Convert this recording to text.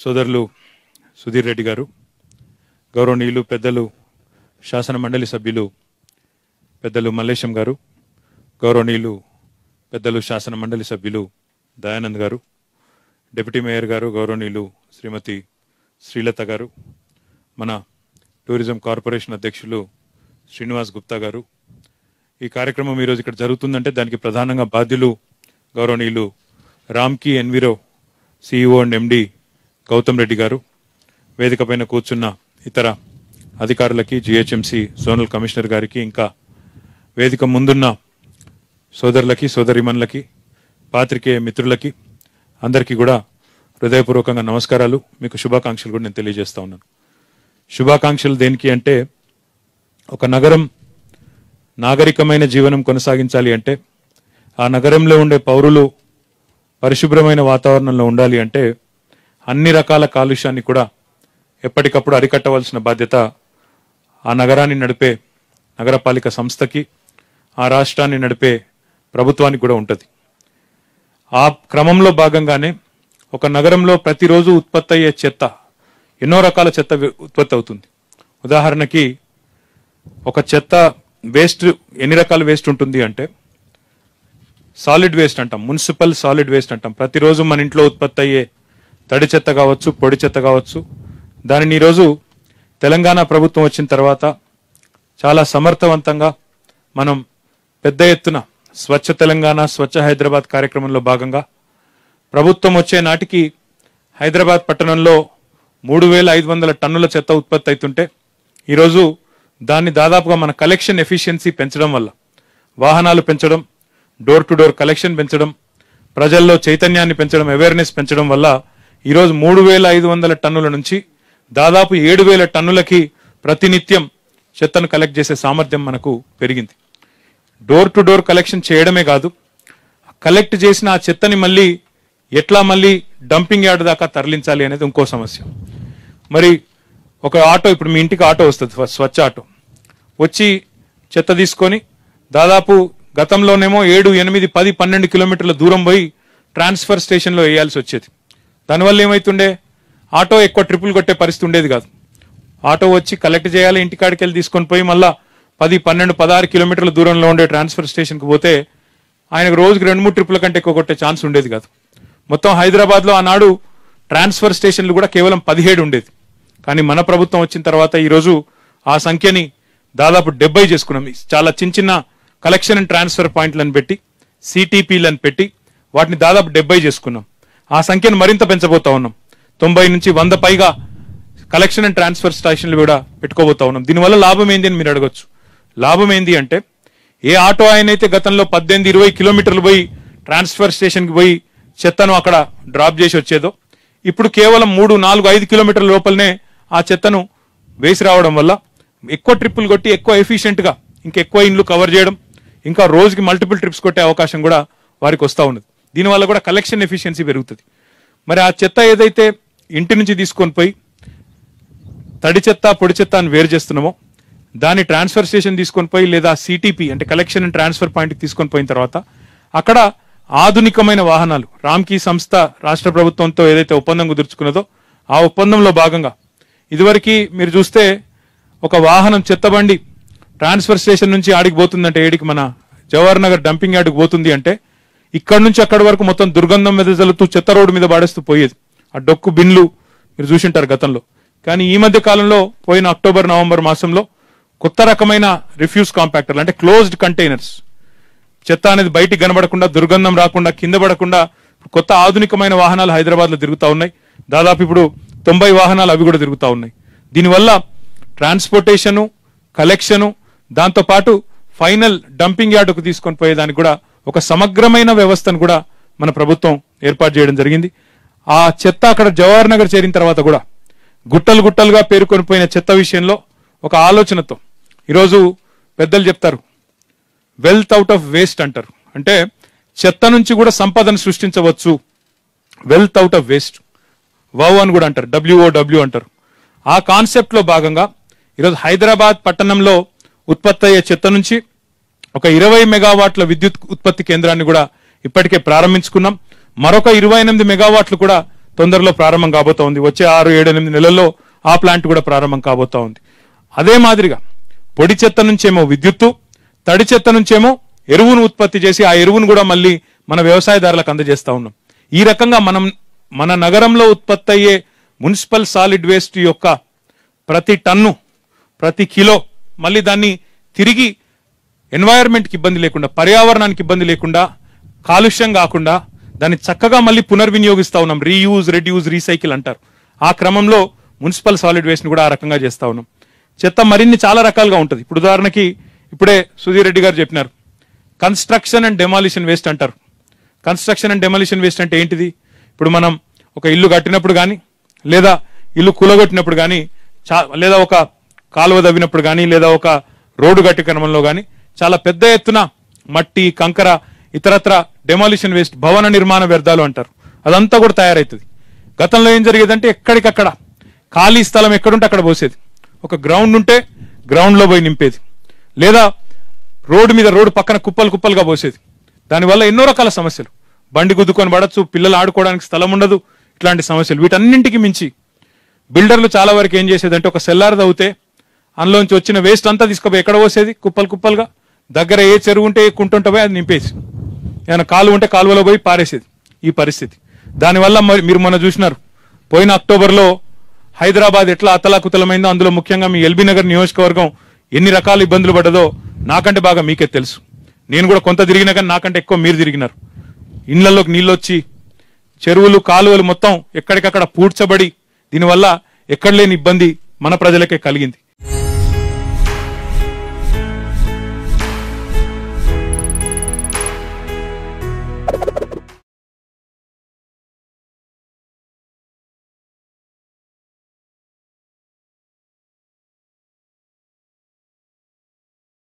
సోదరులు సుధీర్ రెడ్డి గారు గౌరవనీయులు పెద్దలు శాసన మండలి సభ్యులు పెద్దలు మల్లేశం గారు గౌరవనీయులు పెద్దలు శాసన మండలి సభ్యులు దయానంద్ గారు డిప్యూటీ మేయర్ గారు గౌరవనీయులు శ్రీమతి శ్రీలత గారు మన టూరిజం కార్పొరేషన్ అధ్యక్షులు శ్రీనివాస్ గుప్తా గారు ఈ కార్యక్రమం ఈరోజు ఇక్కడ జరుగుతుందంటే దానికి ప్రధానంగా బాధ్యులు గౌరవనీయులు Ramky Enviro CEO and MD Gautam Reddy garu వేదిక పైన కూర్చున్న ఇతర అధికారులకి జిహెచ్ఎంసి జోనల్ కమిషనర్ గారికి ఇంకా వేదిక ముందున్న సోదరులకి సోదరిమణులకి పాత్రికేయ మిత్రులకి అందరికీ కూడా హృదయపూర్వకంగా నమస్కారాలు మీకు శుభాకాంక్షలు కూడా నేను తెలియజేస్తా ఉన్నాను శుభాకాంక్షలు దేనికి అంటే ఒక నగరం నాగరికమైన జీవనం కొనసాగించాలి అంటే ఆ నగరంలో ఉండే పౌరులు పరిశుభ్రమైన వాతావరణంలో ఉండాలి అంటే అన్ని రకాల కాలుష్యాన్ని కూడా ఎప్పటికప్పుడు అరికట్టవలసిన బాధ్యత ఆ నగరాన్ని నడిపే నగరపాలిక సంస్థకి ఆ రాష్ట్రాన్ని నడిపే ప్రభుత్వానికి కూడా ఉంటుంది ఆ క్రమంలో భాగంగానే ఒక నగరంలో ప్రతిరోజు ఉత్పత్తి అయ్యే చెత్త ఎన్నో రకాల చెత్త వి- ఉత్పత్తి అవుతుంది ఉదాహరణకి ఒక చెత్త వేస్ట్ ఎన్ని రకాల వేస్ట్ ఉంటుంది అంటే సాలిడ్ వేస్ట్ అంటాం మున్సిపల్ సాలిడ్ వేస్ట్ అంటాం ప్రతిరోజు మన ఇంట్లో ఉత్పత్తి అయ్యే తడి చెత్త కావచ్చు పొడి చెత్త కావచ్చు దానిని ఈరోజు తెలంగాణ ప్రభుత్వం వచ్చిన తర్వాత చాలా సమర్థవంతంగా మనం పెద్ద ఎత్తున స్వచ్ఛ తెలంగాణ స్వచ్ఛ హైదరాబాద్ కార్యక్రమంలో భాగంగా ప్రభుత్వం వచ్చే నాటికి హైదరాబాద్ పట్టణంలో మూడు వేల ఐదు వందల టన్నుల చెత్త ఉత్పత్తి అవుతుంటే ఈరోజు దాన్ని దాదాపుగా మన కలెక్షన్ ఎఫిషియన్సీ పెంచడం వల్ల వాహనాలు పెంచడం డోర్ టు డోర్ కలెక్షన్ పెంచడం ప్రజల్లో చైతన్యాన్ని పెంచడం అవేర్నెస్ పెంచడం వల్ల ఈరోజు మూడు వేల ఐదు వందల టన్నుల నుంచి దాదాపు ఏడు వేల టన్నులకి ప్రతినిత్యం చెత్తను కలెక్ట్ చేసే సామర్థ్యం మనకు పెరిగింది డోర్ టు డోర్ కలెక్షన్ చేయడమే కాదు కలెక్ట్ చేసిన ఆ చెత్తని మళ్ళీ ఎట్లా మళ్ళీ డంపింగ్ యార్డ్ దాకా తరలించాలి అనేది ఇంకో సమస్య మరి ఒక ఆటో ఇప్పుడు మీ ఇంటికి ఆటో వస్తుంది ఫస్ట్ స్వచ్ఛ ఆటో వచ్చి చెత్త తీసుకొని దాదాపు గతంలోనేమో ఏడు ఎనిమిది పది పన్నెండు కిలోమీటర్ల దూరం పోయి ట్రాన్స్ఫర్ స్టేషన్లో వేయాల్సి వచ్చేది దానివల్ల ఏమైతుండే ఆటో ఎక్కువ ట్రిపుల్ కొట్టే పరిస్థితి ఉండేది కాదు ఆటో వచ్చి కలెక్ట్ చేయాలి ఇంటికాడికి వెళ్ళి తీసుకొని పోయి మళ్ళా పది పన్నెండు పదహారు కిలోమీటర్ల దూరంలో ఉండే ట్రాన్స్ఫర్ స్టేషన్కి పోతే ఆయనకు రోజుకి రెండు మూడు ట్రిప్పుల కంటే ఎక్కువ కొట్టే ఛాన్స్ ఉండేది కాదు మొత్తం హైదరాబాద్లో ఆనాడు ట్రాన్స్ఫర్ స్టేషన్లు కూడా కేవలం పదిహేడు ఉండేది కానీ మన ప్రభుత్వం వచ్చిన తర్వాత ఈరోజు ఆ సంఖ్యని దాదాపు డెబ్బై చేసుకున్నాం ఈ చాలా చిన్న చిన్న కలెక్షన్ అండ్ ట్రాన్స్ఫర్ పాయింట్లను పెట్టి సిటీపీలను పెట్టి వాటిని దాదాపు డెబ్బై చేసుకున్నాం ఆ సంఖ్యను మరింత పెంచబోతా ఉన్నాం తొంభై నుంచి వంద పైగా కలెక్షన్ అండ్ ట్రాన్స్ఫర్ స్టేషన్లు కూడా పెట్టుకోబోతా ఉన్నాం దీనివల్ల లాభం ఏంది అని మీరు అడగొచ్చు లాభం ఏంది అంటే ఏ ఆటో ఆయన అయితే గతంలో పద్దెనిమిది ఇరవై కిలోమీటర్లు పోయి ట్రాన్స్ఫర్ స్టేషన్కి పోయి చెత్తను అక్కడ డ్రాప్ చేసి వచ్చేదో ఇప్పుడు కేవలం మూడు నాలుగు ఐదు కిలోమీటర్ల లోపలనే ఆ చెత్తను వేసి రావడం వల్ల ఎక్కువ ట్రిప్పులు కొట్టి ఎక్కువ ఎఫిషియెంట్ గా ఇంకా ఎక్కువ ఇండ్లు కవర్ చేయడం ఇంకా రోజుకి మల్టిపుల్ ట్రిప్స్ కొట్టే అవకాశం కూడా వారికి వస్తూ ఉన్నది దీనివల్ల కూడా కలెక్షన్ ఎఫిషియన్సీ పెరుగుతుంది మరి ఆ చెత్త ఏదైతే ఇంటి నుంచి తీసుకొని పోయి తడి చెత్త పొడి చెత్త అని వేరు చేస్తున్నామో దాన్ని ట్రాన్స్ఫర్ స్టేషన్ తీసుకొని పోయి లేదా సిటీపీ అంటే కలెక్షన్ అండ్ ట్రాన్స్ఫర్ పాయింట్కి తీసుకొని పోయిన తర్వాత అక్కడ ఆధునికమైన వాహనాలు రామ్కీ సంస్థ రాష్ట్ర ప్రభుత్వంతో ఏదైతే ఒప్పందం కుదుర్చుకున్నదో ఆ ఒప్పందంలో భాగంగా ఇదివరకు మీరు చూస్తే ఒక వాహనం చెత్తబండి ట్రాన్స్ఫర్ స్టేషన్ నుంచి ఆడికి పోతుందంటే ఏడికి మన జవహర్ నగర్ డంపింగ్ యార్డ్కి పోతుంది అంటే ఇక్కడ నుంచి అక్కడి వరకు మొత్తం దుర్గంధం వెదజల్లుతూ చెత్త రోడ్డు మీద పాడేస్తూ పోయేది ఆ డొక్కు బిన్లు మీరు చూసింటారు గతంలో కానీ ఈ మధ్య కాలంలో పోయిన అక్టోబర్ నవంబర్ మాసంలో కొత్త రకమైన రిఫ్యూజ్ కాంపాక్టర్లు అంటే క్లోజ్డ్ కంటైనర్స్ చెత్త అనేది బయటికి కనబడకుండా దుర్గంధం రాకుండా కింద పడకుండా కొత్త ఆధునికమైన వాహనాలు హైదరాబాద్ లో తిరుగుతా ఉన్నాయి దాదాపు ఇప్పుడు తొంభై వాహనాలు అవి కూడా తిరుగుతా ఉన్నాయి దీనివల్ల ట్రాన్స్పోర్టేషను కలెక్షను దాంతో పాటు ఫైనల్ డంపింగ్ యార్డుకు తీసుకొని పోయేదానికి కూడా ఒక సమగ్రమైన వ్యవస్థను కూడా మన ప్రభుత్వం ఏర్పాటు చేయడం జరిగింది ఆ చెత్త అక్కడ జవహర్ నగర్ చేరిన తర్వాత కూడా గుట్టలు గుట్టలుగా పేరుకొని పోయిన చెత్త విషయంలో ఒక ఆలోచనతో ఈరోజు పెద్దలు చెప్తారు వెల్త్ అవుట్ ఆఫ్ వేస్ట్ అంటారు అంటే చెత్త నుంచి కూడా సంపదను సృష్టించవచ్చు వెల్త్ అవుట్ ఆఫ్ వేస్ట్ వవ్ అని కూడా అంటారు డబ్ల్యూఓ డబ్ల్యూ అంటారు ఆ కాన్సెప్ట్ లో భాగంగా ఈరోజు హైదరాబాద్ పట్టణంలో ఉత్పత్తి అయ్యే చెత్త నుంచి ఒక ఇరవై మెగావాట్ల విద్యుత్ ఉత్పత్తి కేంద్రాన్ని కూడా ఇప్పటికే ప్రారంభించుకున్నాం మరొక ఇరవై ఎనిమిది మెగావాట్లు కూడా తొందరలో ప్రారంభం కాబోతా ఉంది వచ్చే ఆరు ఏడు ఎనిమిది నెలల్లో ఆ ప్లాంట్ కూడా ప్రారంభం కాబోతా ఉంది అదే మాదిరిగా పొడి చెత్త నుంచేమో విద్యుత్తు తడి చెత్త నుంచేమో ఎరువును ఉత్పత్తి చేసి ఆ ఎరువును కూడా మళ్ళీ మన వ్యవసాయదారులకు అందజేస్తా ఉన్నాం ఈ రకంగా మనం మన నగరంలో ఉత్పత్తి అయ్యే మున్సిపల్ సాలిడ్ వేస్ట్ యొక్క ప్రతి టన్ను ప్రతి కిలో మళ్ళీ దాన్ని తిరిగి ఎన్వైరన్మెంట్కి ఇబ్బంది లేకుండా పర్యావరణానికి ఇబ్బంది లేకుండా కాలుష్యం కాకుండా దాన్ని చక్కగా మళ్ళీ పునర్వినియోగిస్తా ఉన్నాం రీయూజ్ రెడ్యూజ్ రీసైకిల్ అంటారు ఆ క్రమంలో మున్సిపల్ సాలిడ్ వేస్ట్ ని కూడా ఆ రకంగా చేస్తా ఉన్నాం చెత్త మరిన్ని చాలా రకాలుగా ఉంటుంది ఇప్పుడు ఉదాహరణకి ఇప్పుడే సుధీర్ రెడ్డి గారు చెప్పినారు కన్స్ట్రక్షన్ అండ్ డెమాలిషన్ వేస్ట్ అంటారు కన్స్ట్రక్షన్ అండ్ డెమాలిషన్ వేస్ట్ అంటే ఏంటిది ఇప్పుడు మనం ఒక ఇల్లు కట్టినప్పుడు కానీ లేదా ఇల్లు కూలగొట్టినప్పుడు కానీ చా- లేదా ఒక కాలువ తవ్వినప్పుడు కానీ లేదా ఒక రోడ్డు కట్టి క్రమంలో కానీ చాలా పెద్ద ఎత్తున మట్టి కంకర ఇతరత్ర డెమాలిషన్ వేస్ట్ భవన నిర్మాణ వ్యర్థాలు అంటారు అదంతా కూడా తయారవుతుంది గతంలో ఏం జరిగేదంటే ఎక్కడికక్కడ ఖాళీ స్థలం ఎక్కడుంటే అక్కడ పోసేది ఒక గ్రౌండ్ ఉంటే గ్రౌండ్ లో పోయి నింపేది లేదా రోడ్డు మీద రోడ్డు పక్కన కుప్పలు కుప్పలుగా పోసేది దానివల్ల ఎన్నో రకాల సమస్యలు బండి గుద్దుకొని పడచ్చు పిల్లలు ఆడుకోవడానికి స్థలం ఉండదు ఇట్లాంటి సమస్యలు వీటన్నింటికి మించి బిల్డర్లు చాలా వరకు ఏం చేసేదంటే ఒక సెల్లార్ తవ్వుతే అందులోంచి వచ్చిన వేస్ట్ అంతా తీసుకుపోయి ఎక్కడ పోసేది కుప్పలు కుప్పలుగా దగ్గర ఏ చెరువు ఉంటే ఏ కుంట ఉంటే పోయి అది నింపేసి ఏమైనా కాలువ ఉంటే కాలువలో పోయి పారేసేది ఈ పరిస్థితి దానివల్ల మరి మీరు మొన్న చూసినారు పోయిన అక్టోబర్లో హైదరాబాద్ ఎట్లా అతలాకుతలమైందో అందులో ముఖ్యంగా మీ ఎల్బీ నగర్ నియోజకవర్గం ఎన్ని రకాల ఇబ్బందులు పడ్డదో నాకంటే బాగా మీకే తెలుసు నేను కూడా కొంత తిరిగినా కానీ నాకంటే ఎక్కువ మీరు తిరిగినారు ఇళ్లలోకి నీళ్ళు వచ్చి చెరువులు కాలువలు మొత్తం ఎక్కడికక్కడ పూడ్చబడి దీనివల్ల ఎక్కడ లేని ఇబ్బంది మన ప్రజలకే కలిగింది